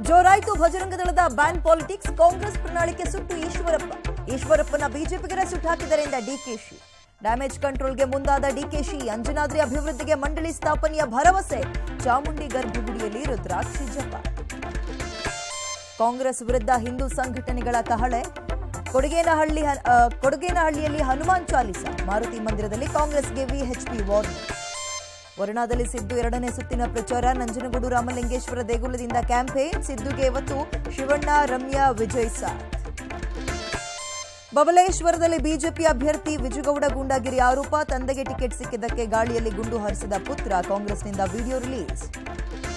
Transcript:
ಜೋರಾಯ್ತು ಭಜರಂಗ ದಳದ ban politics Congress ಪ್ರಣಾಳಿಕೆ ಸುಟ್ಟು ಈಶ್ವರಪ್ಪ ಈಶ್ವರಪ್ಪನ ಬಿಜೆಪಿಗರ ಸುಟ್ಟು ಹಾಕಿದರಿಂದ ಡಿಕೆಶಿ ಡ್ಯಾಮೇಜ್ ಕಂಟ್ರೋಲ್ಗೆ ಮುಂದಾದ ಡಿಕೆಶಿ ಅಂಜನಾದ್ರಿ ಅಭಿವೃದ್ಧಿಗೆ ಮಂಡಳಿ ಸ್ಥಾಪನೆಯ ಭರವಸೆ ಚಾಮುಂಡಿ ಗರ್ಭಗುಡಿಯಲ್ಲಿ ರುದ್ರಾಕ್ಷಿ ಜಪ ಕಾಂಗ್ರೆಸ್ ವಿರುದ್ಧ ಹಿಂದೂ ಸಂಘಟನೆಗಳ ಕಹಳೆ ಕೊಡಗೇನಹಳ್ಳಿ ಹ- ಆ, ಕೊಡಗೇನಹಳ್ಳಿಯಲ್ಲಿ ಹನುಮಾನ್ ಚಾಲಿಸ ಮಾರುತಿ ಮಂದಿರದಲ್ಲಿ ಕಾಂಗ್ರೆಸ್ಗೆ ವಿಎಚ್ಪಿ ವಾರ್ನಿಂಗ್ ವರುಣಾದಲ್ಲಿ ಸಿದ್ದು ಎರಡನೇ ಸುತ್ತಿನ ಪ್ರಚಾರ ನಂಜನಗೂಡು ರಾಮಲಿಂಗೇಶ್ವರ ದೇಗುಲದಿಂದ ಕ್ಯಾಂಪೇನ್ ಸಿದ್ದುಗೆ ಇವತ್ತು ಶಿವಣ್ಣ ರಮ್ಯಾ ವಿಜಯ್ ಸಾಥ್ ಬಬಲೇಶ್ವರದಲ್ಲಿ ಬಿಜೆಪಿ ಅಭ್ಯರ್ಥಿ ವಿಜುಗೌಡ ಗೂಂಡಾಗಿರಿ ಆರೋಪ ತಂದೆಗೆ ಟಿಕೆಟ್ ಸಿಕ್ಕಿದ್ದಕ್ಕೆ ಗಾಳಿಯಲ್ಲಿ ಗುಂಡು ಹಾರಿಸಿದ ಪುತ್ರ ಕಾಂಗ್ರೆಸ್ನಿಂದ ವಿಡಿಯೋ ರಿಲೀಸ್